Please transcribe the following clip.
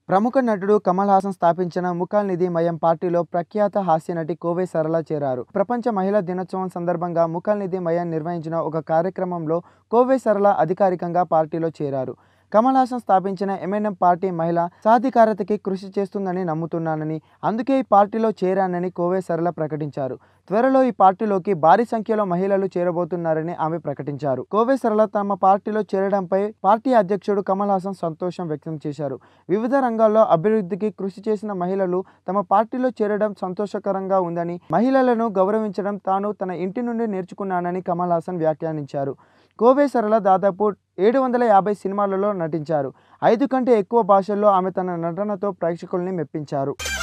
ప్రముఖ నటుడు కమల్ హాసన్ స్థాపించిన ముఖాల్ నిధి మయం పార్టీలో ప్రఖ్యాత హాస్య నటి కోవే సరళ చేరారు ప్రపంచ మహిళా దినోత్సవం సందర్భంగా ముఖాల్ నిధి మయం నిర్వహించిన ఒక కార్యక్రమంలో కోవే సరళ అధికారికంగా పార్టీలో చేరారు కమల్ హాసన్ స్థాపించిన ఎంఎన్ఎం పార్టీ మహిళ సాధికారతకి కృషి చేస్తుందని నమ్ముతున్నానని అందుకే ఈ పార్టీలో చేరానని కోవే సరళ ప్రకటించారు త్వరలో ఈ పార్టీలోకి భారీ సంఖ్యలో మహిళలు చేరబోతున్నారని ఆమె ప్రకటించారు కోవే సరళ తమ పార్టీలో చేరడంపై పార్టీ అధ్యక్షుడు కమల్ హాసన్ సంతోషం వ్యక్తం చేశారు వివిధ రంగాల్లో అభివృద్ధికి కృషి చేసిన మహిళలు తమ పార్టీలో చేరడం సంతోషకరంగా ఉందని మహిళలను గౌరవించడం తాను తన ఇంటి నుండి నేర్చుకున్నానని కమల్ హాసన్ వ్యాఖ్యానించారు కోవే సరళ దాదాపు ఏడు వందల యాభై సినిమాలలో నటించారు ఐదు కంటే ఎక్కువ భాషల్లో ఆమె తన నటనతో ప్రేక్షకుల్ని మెప్పించారు